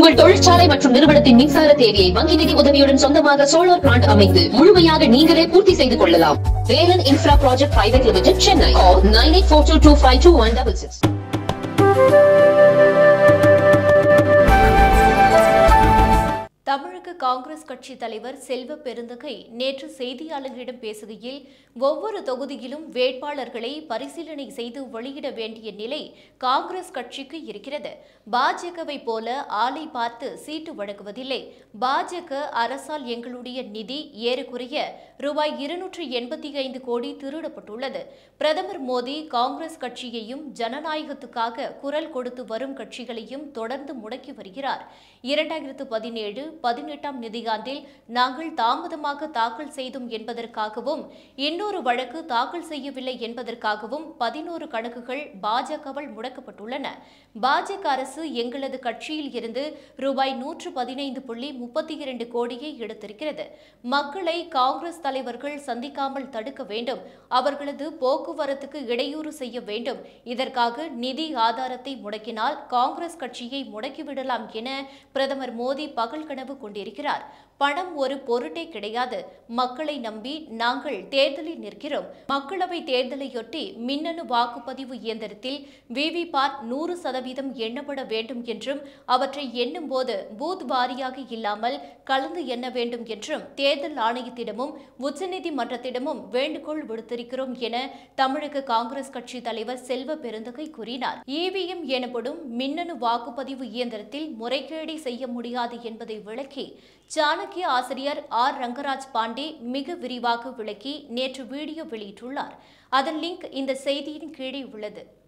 உங்கள் தொழிற்சாலை மற்றும் நிறுவனத்தின் மின்சார தேவையை வங்கி நிதி உதவியுடன் சொந்தமாக சோலார் பிளான்ட் அமைத்து முழுமையாக நீங்களே பூர்த்தி செய்து கொள்ளலாம் Velan infra project private limited Chennai nine eight four two two five two one double six தமிழக காங்கிரஸ் கட்சி தலைவர் செல்வ பெருந்தகை நேற்று செய்தியாளர்களிடம் பேசுகையில் ஒவ்வொரு தொகுதியிலும் வேட்பாளர்களை பரிசீலனை செய்து வெளியிட வேண்டிய நிலை காங்கிரஸ் கட்சிக்கு இருக்கிறது பாஜகவை போல ஆளை பார்த்து சீட்டு வழங்குவதில்லை பாஜக அரசால் எங்களுடைய நிதி ஏறக்குறைய ரூபாய் இருநூற்று எண்பத்தி ஐந்து கோடி திருடப்பட்டுள்ளது பிரதமர் மோடி காங்கிரஸ் கட்சியையும் ஜனநாயகத்துக்காக குரல் கொடுத்து வரும் கட்சிகளையும் தொடர்ந்து முடக்கி வருகிறார் இரண்டாயிரத்து பதினேழு பதினெட்டாம் நிதியாண்டில் நாங்கள் தாமதமாக தாக்கல் செய்தோம் என்பதற்காகவும் இன்னொரு வழக்கு தாக்கல் செய்யவில்லை என்பதற்காகவும் பதினோரு கணக்குகள் பாஜகவால் முடக்கப்பட்டுள்ளன பாஜக அரசு எங்களது கட்சியில் இருந்து ரூபாய் நூற்று பதினைந்து புள்ளி முப்பத்தி இரண்டு கோடியை எடுத்திருக்கிறது மக்களை காங்கிரஸ் தலைவர்கள் சந்திக்காமல் தடுக்க வேண்டும் அவர்களது போக்குவரத்துக்கு இடையூறு செய்ய வேண்டும் இதற்காக நிதி ஆதாரத்தை முடக்கினால் காங்கிரஸ் கட்சியை முடக்கிவிடலாம் என பிரதமர் மோடி பகல் கனவு கொண்டிருக்கிறார் பணம் ஒரு பொருட்டே கிடையாது மக்களை நம்பி நாங்கள் தேர்தலில் நிற்கிறோம் மக்களவை தேர்தலையொட்டி மின்னணு வாக்குப்பதிவு இயந்திரத்தில் விவிபாட் நூறு சதவீதம் எண்ணப்பட வேண்டும் என்றும் அவற்றை எண்ணும் போது பூத் வாரியாக இல்லாமல் கலந்து எண்ண வேண்டும் என்றும் தேர்தல் ஆணையத்திடமும் உச்சநீதிமன்றத்திடமும் வேண்டுகோள் விடுத்திருக்கிறோம் என தமிழக காங்கிரஸ் கட்சி தலைவர் செல்வ பெருந்தகை கூறினார் இவிஎம் எனப்படும் மின்னணு வாக்குப்பதிவு இயந்திரத்தில் முறைகேடை செய்ய முடியாது என்பதை விளக்கி சாணக்கிய ஆசிரியர் ஆர் ரங்கராஜ் பாண்டே மிக விரிவாக விளக்கி நேற்று வீடியோ வெளியிட்டுள்ளார் அதன் லிங்க் இந்த செய்தியின் கீழே உள்ளது